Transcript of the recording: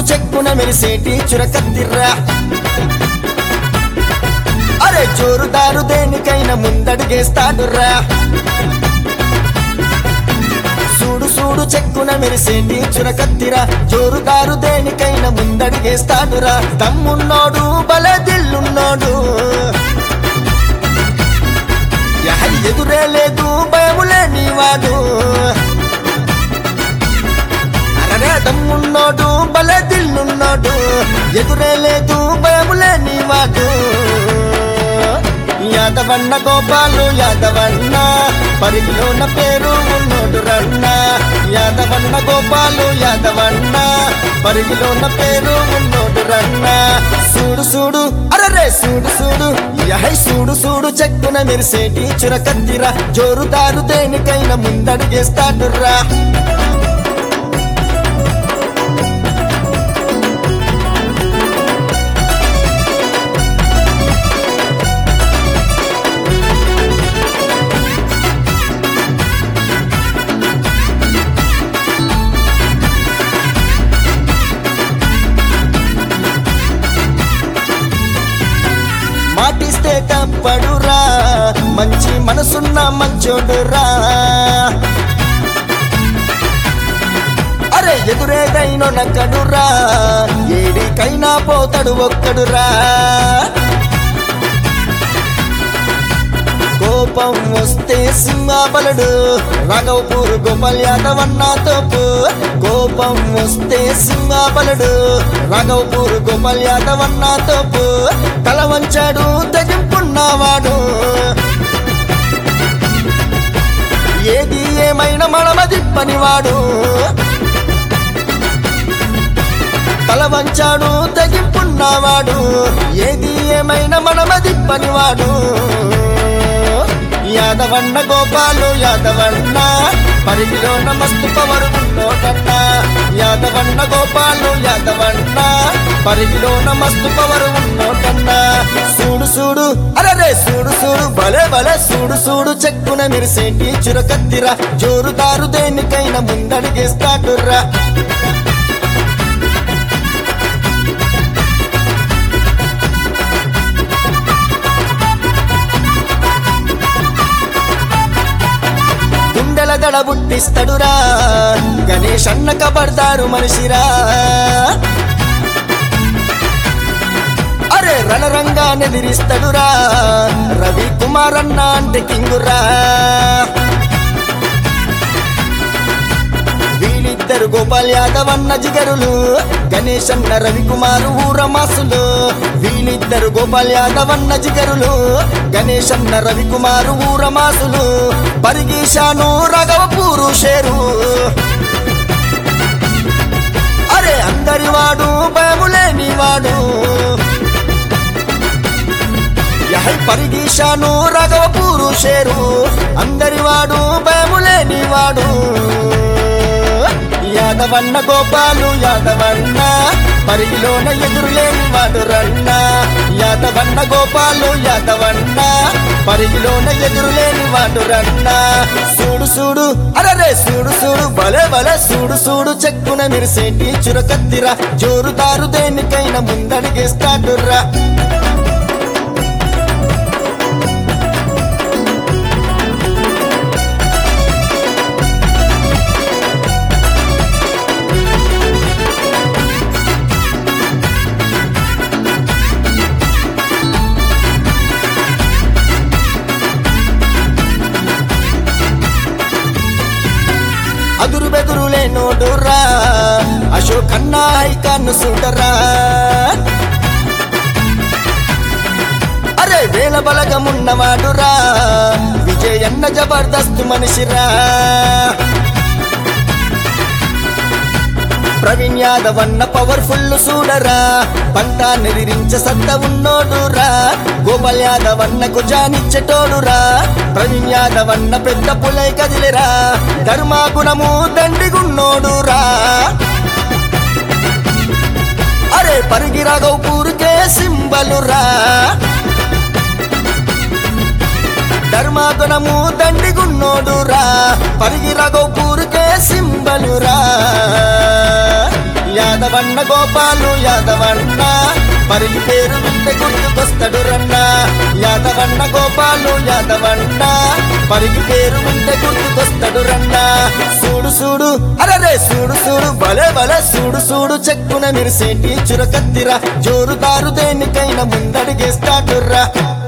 చెక్కున మెరిసేటి చురకత్తిర్రా అరే జోరుదారు దేనికైనా ముందడుగేస్తాడురా సూడు సూడు చెక్కున మెరిసేటి చురకత్తిరా జోరుదారు దేనికైనా ముందడుగేస్తాడురా తమ్మున్నోడు బలే దిల్లున్నోడు యహ ఎదురే లేదు భయములే నీవాడు అరరే తమ్మున్నోడు బలే దిల్లున్నాడు ఎదురే లేదు భయములే నీవాడు యాదవన్న గోపాలు యాదవన్న పరిగిలోన పేరు ఉన్నోడు రన్న యాదవన్న గోపాలు యాదవన్న పరిగిలోన పేరు ఉన్నోడు రన్న సూడు సూడు అరరే సూడు సూడు యహై సూడు సూడు చెక్కున మెరిసేటి చురకత్తిరా జోరుదారు దేనికైనా ముందడుగేస్తాడురా మాటిస్తే తప్పడురా మంచి మనసున్న మంచోడురా అరే ఎదురేదైనో నక్కడురా ఏడికైనా పోతాడు ఒక్కడురా కోపం వస్తే సింహాబలుడు రాఘవపూర్ గోపాల్ యాదవ్ అన్న తోపు కోపం వస్తే సింహాబలుడు రాఘవపూర్ గోపాల్ యాదవ్ అన్న తోపు తల వంచాడు తెగింపున్నవాడు ఏది ఏమైనా మడమదిప్పనివాడు తల వంచాడు తెగింపున్నవాడు ఏది ఏమైనా మనమదిప్పనివాడు యాదవన్న గోపాలు యాదవన్న పరిగిలోన మస్తు పవరు ఉన్నోటన్న యాదవన్న గోపాలు యాదవన్న పరిగిలోన మస్తు పవరు ఉన్నోటన్న సూడు సూడు అరరే సూడు సూడు భలే భలే సూడు సూడు చెక్కున మెరిసేటి చురకత్తిరా జోరుదారు దేనికైనా ముందడిగేస్తాడురా గుండెల దడ బుట్టిస్తడురా గణేష్ అన్న కబర్దారు మనిషిరా అరే రణరంగా నెదిరిస్తడురా రవి కుమార్ అన్న అంటే కింగురా వీళ్ళిద్దరు గోపాల్ యాదవ్ అన్న జిగరులు గణేష్ అన్న రవికుమార్ ఊరమాసులు వీళ్ళిద్దరు గోపాల్ యాదవ్ అన్న జిగరులు గణేష్ అన్న రవికుమార్ ఊరమాసులు పరిగీషాను రఘవపూరు షేరు అరే అందరి వాడు భయములేని వాడు యహై పరిగీషాను రఘవపూరు షేరు అందరి వాడు భయములేని వాడు యాదవన్న గోపాలు యాదవన్న పరిగిలోన ఎదురులేని వాడు రన్న యాదవన్న గోపాలు యాదవన్న పరిగిలోన ఎదురులేని వాడు రన్న సూడు సూడు అరరే సూడు సూడు భలే భలే సూడు సూడు చెక్కున మెరిసేటి చురకత్తిరా జోరుదారు దేనికైనా ముందడిగేస్తాడురా అదురు బెదురులే నోడురా అశోక్ అన్నా ఐకాన్ సుందరా అరే వేల బలగమున్నవాడురా విజయ్ అన్న జబర్దస్త్ మనిషిరా ప్రవీణ్ యాదవ్ అన్న పవర్ఫుల్ సూడరా పంట నెదిరించ సత్త ఉన్నోడురా గోపాల్ యాదవ్ అన్నకు జానిచ్చటోడురా ప్రవీణ్ యాదవ్ అన్న పెద్ద పులై కదిలిరా ధర్మాగుణము దండిగున్నోడురా అరే పరిగి రాఘవ్ పూరుకే సింబలురా ధర్మాగుణము దండిగున్నోడురా పరిగి రాఘవ్ పూరుకే సింబలురా యాదవన్న గోపాలు యాదవన్న పరిగి పేరు వింటే గుర్తుకొస్తాడు రన్న యాదవన్న గోపాలు యాదవన్న పరిగి పేరు వింటే గుర్తుకొస్తాడు రన్న సూడు సూడు అరరే సూడు సూడు భలే భలే సూడు సూడు చెక్కున మిరిసేటి చురకత్తిరా జోరుదారు దేనికైనా ముందడిగేస్తాడుర్రా